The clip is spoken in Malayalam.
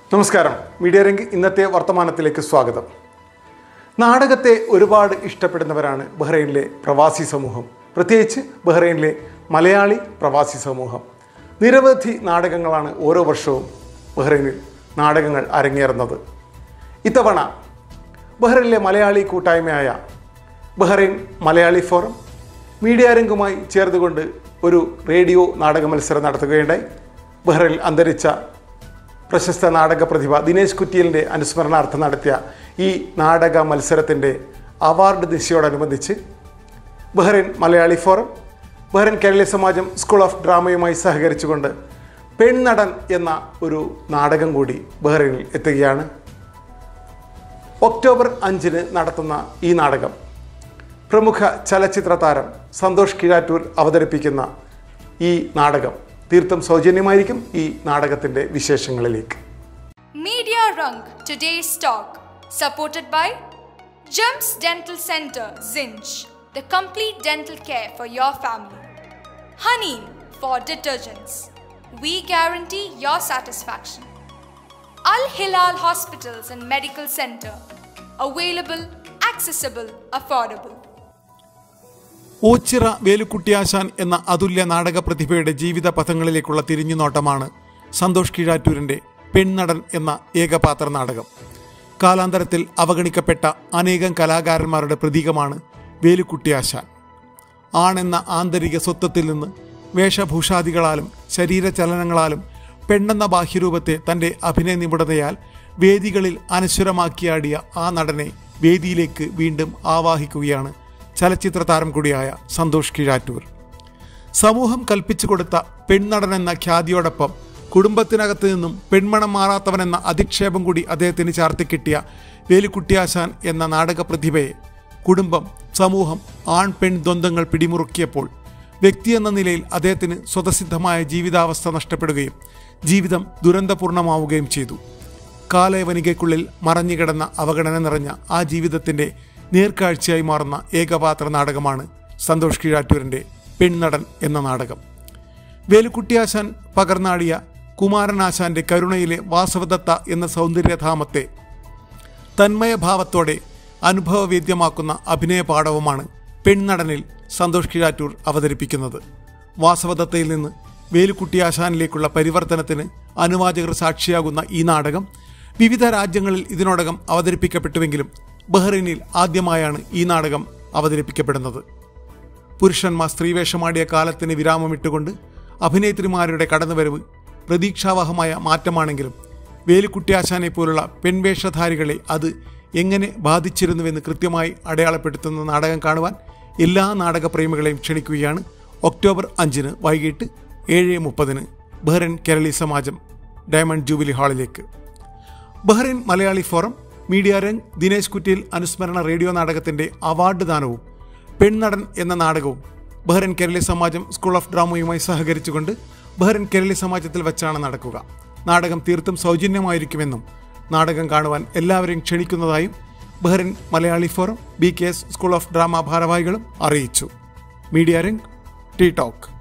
നമസ്കാരം മീഡിയ രംഗ് ഇന്നത്തെ വർത്തമാനത്തിലേക്ക് സ്വാഗതം നാടകത്തെ ഒരുപാട് ഇഷ്ടപ്പെടുന്നവരാണ് ബഹ്റൈനിലെ പ്രവാസി സമൂഹം പ്രത്യേകിച്ച് ബഹ്റൈനിലെ മലയാളി പ്രവാസി സമൂഹം നിരവധി നാടകങ്ങളാണ് ഓരോ വർഷവും ബഹ്റൈനിൽ നാടകങ്ങൾ അരങ്ങേറുന്നത് ഇത്തവണ ബഹ്റൈനിലെ മലയാളി കൂട്ടായ്മയായ ബഹ്റൈൻ മലയാളി ഫോറം മീഡിയ രംഗുമായി ചേർന്നുകൊണ്ട് ഒരു റേഡിയോ നാടക മത്സരം നടത്തുകയുണ്ടായി ബഹ്റൈനിൽ അന്തരിച്ച പ്രശസ്ത നാടക പ്രതിഭ ദിനേശ് കുറ്റിയലിൻ്റെ അനുസ്മരണാർത്ഥം നടത്തിയ ഈ നാടക മത്സരത്തിൻ്റെ അവാർഡ് ദിശയോടനുബന്ധിച്ച് Bahrain Malayali forum Bahrain Keraleeya Samajam school of ഡ്രാമയുമായി സഹകരിച്ചുകൊണ്ട് പെൺനടൻ എന്ന ഒരു നാടകം കൂടി ബഹ്റൈനിൽ എത്തുകയാണ് ഒക്ടോബർ അഞ്ചിന് നടത്തുന്ന ഈ നാടകം പ്രമുഖ ചലച്ചിത്ര താരം സന്തോഷ് കിഴാറ്റൂർ അവതരിപ്പിക്കുന്ന ഈ നാടകം തീർത്തും സൗജന്യമായിരിക്കും ഈ നാടകത്തിൻ്റെ വിശേഷങ്ങളിലേക്ക് Media Rung today's talk, supported by Gems Dental Center, Zinj, the complete dental care for your family. Honey for detergents. We guarantee your satisfaction. Al Hilal Hospitals and Medical Center. Available, accessible, affordable. Ochira വേലുക്കുട്ടിയാശാൻ എന്ന അതുല്യ നാടക പ്രതിഭയുടെ ജീവിത പഥങ്ങളിലേക്കുള്ള തിരിഞ്ഞുനോട്ടമാണ് സന്തോഷ് കീഴാറ്റൂരിൻ്റെ പെൺനടൻ എന്ന ഏകപാത്ര നാടകം കാലാന്തരത്തിൽ അവഗണിക്കപ്പെട്ട അനേകം കലാകാരന്മാരുടെ പ്രതീകമാണ് വേലുക്കുട്ടിയാശാൻ ആണെന്ന ആന്തരിക സ്വത്വത്തിൽ നിന്ന് വേഷഭൂഷാദികളാലും ശരീരചലനങ്ങളാലും പെണ്ണെന്ന ബാഹ്യരൂപത്തെ തൻ്റെ അഭിനയ നിപുണതയാൽ വേദികളിൽ അനശ്വരമാക്കിയാടിയ ആ നടനെ വേദിയിലേക്ക് വീണ്ടും ആവാഹിക്കുകയാണ് ചലച്ചിത്ര താരം കൂടിയായ സന്തോഷ് കീഴാറ്റൂർ സമൂഹം കൽപ്പിച്ചു കൊടുത്ത പെൺനടൻ എന്ന ഖ്യാതിയോടൊപ്പം കുടുംബത്തിനകത്ത് നിന്നും പെൺമണം മാറാത്തവനെന്ന അധിക്ഷേപം കൂടി അദ്ദേഹത്തിന് ചാർത്തിക്കിട്ടിയ വേലുക്കുട്ടിയാശാൻ എന്ന നാടക പ്രതിഭയെ കുടുംബം സമൂഹം ആൺ പെൺ ദ്വന്ദ്ങ്ങൾ പിടിമുറുക്കിയപ്പോൾ വ്യക്തി എന്ന നിലയിൽ അദ്ദേഹത്തിന് സ്വതസിദ്ധമായ ജീവിതാവസ്ഥ നഷ്ടപ്പെടുകയും ജീവിതം ദുരന്തപൂർണമാവുകയും ചെയ്തു കാലയവനികയ്ക്കുള്ളിൽ മറഞ്ഞുകിടന്ന അവഗണന നിറഞ്ഞ ആ ജീവിതത്തിൻ്റെ നേർക്കാഴ്ചയായി മാറുന്ന ഏകപാത്ര നാടകമാണ് സന്തോഷ് കീഴാറ്റൂരിൻ്റെ പെൺനടൻ എന്ന നാടകം വേലുക്കുട്ടിയാശാൻ പകർന്നാടിയ കുമാരനാശാന്റെ കരുണയിലെ വാസവദത്ത എന്ന സൗന്ദര്യധാമത്തെ തന്മയഭാവത്തോടെ അനുഭവവേദ്യമാക്കുന്ന അഭിനയ പാഠവുമാണ് പെൺനടനിൽ സന്തോഷ് കീഴാറ്റൂർ അവതരിപ്പിക്കുന്നത് വാസവദത്തയിൽ നിന്ന് വേലുക്കുട്ടിയാശാനിലേക്കുള്ള പരിവർത്തനത്തിന് അനുവാചകർ സാക്ഷിയാകുന്ന ഈ നാടകം വിവിധ രാജ്യങ്ങളിൽ ഇതിനോടകം അവതരിപ്പിക്കപ്പെട്ടുവെങ്കിലും ബഹ്റൈനിൽ ആദ്യമായാണ് ഈ നാടകം അവതരിപ്പിക്കപ്പെടുന്നത് പുരുഷന്മാർ സ്ത്രീവേഷമാടിയ കാലത്തിന് വിരാമമിട്ടുകൊണ്ട് അഭിനേത്രിമാരുടെ കടന്നുവരവ് പ്രതീക്ഷാവഹമായ മാറ്റമാണെങ്കിലും വേലുക്കുട്ടിയാശാനെ പോലുള്ള പെൺവേഷധാരികളെ അത് എങ്ങനെ ബാധിച്ചിരുന്നുവെന്ന് കൃത്യമായി അടയാളപ്പെടുത്തുന്ന നാടകം കാണുവാൻ എല്ലാ നാടകപ്രേമികളെയും ക്ഷണിക്കുകയാണ് ഒക്ടോബർ അഞ്ചിന് വൈകിട്ട് ഏഴ് മുപ്പതിന് ബഹ്റൈൻ കേരളീ സമാജം ഡയമണ്ട് ജൂബിലി ഹാളിലേക്ക് Bahrain Malayali forum media Rang Dinesh Kuttiyil അനുസ്മരണ റേഡിയോ നാടകത്തിന്റെ അവാർഡ് ദാനവും പെൺനടൻ എന്ന നാടകവും Bahrain Keraleeya Samajam school of ഡ്രാമയുമായി സഹകരിച്ചുകൊണ്ട് ബഹ്റൈൻ കേരളീയ സമാജത്തിൽ വെച്ചാണ് നടക്കുക നാടകം തീർത്തും സൗജന്യമായിരിക്കുമെന്നും നാടകം കാണുവാൻ എല്ലാവരെയും ക്ഷണിക്കുന്നതായും Bahrain Malayali forum B K S school of drama ഭാരവാഹികളും അറിയിച്ചു മീഡിയ രംഗ് ടി ടോക്ക്